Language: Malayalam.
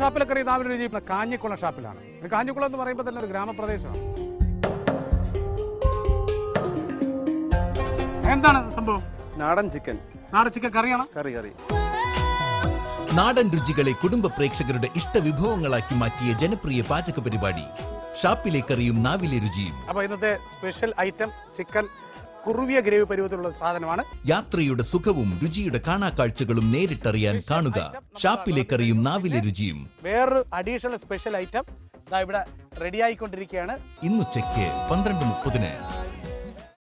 ഷാപ്പിലൊക്കെ അറിയുന്ന രുചി കാഞ്ഞിക്കുളം ഷാപ്പിലാണ് ഈ കാഞ്ഞിക്കുളം എന്ന് പറയുമ്പോൾ തന്നെ ഒരു ഗ്രാമപ്രദേശമാണ് എന്താണ് സംഭവം നാടൻ ചിക്കൻ നാടൻ ചിക്കൻ കറിയാണോ കറി കറി നാടൻ രുചികളെ കുടുംബ പ്രേക്ഷകരുടെ ഇഷ്ടവിഭവങ്ങളാക്കി മാറ്റിയ ജനപ്രിയ പാചക പരിപാടി ഷാപ്പിലെ കറിയും നാവിലെ രുചിയും അപ്പൊ ഇന്നത്തെ സ്പെഷ്യൽ ഐറ്റം ചിക്കൻ കുറുവിയ ഗ്രേവി പരുവത്തിലുള്ള സാധനമാണ് യാത്രയുടെ സുഖവും രുചിയുടെ കാണാക്കാഴ്ചകളും നേരിട്ടറിയാൻ കാണുക ഷാപ്പിലെ കറിയും നാവിലെ രുചിയും വേറൊരു അഡീഷണൽ സ്പെഷ്യൽ ഐറ്റം ഇവിടെ റെഡി ആയിക്കൊണ്ടിരിക്കുകയാണ് ഇന്നുച്ചയ്ക്ക് പന്ത്രണ്ട് മുപ്പതിന്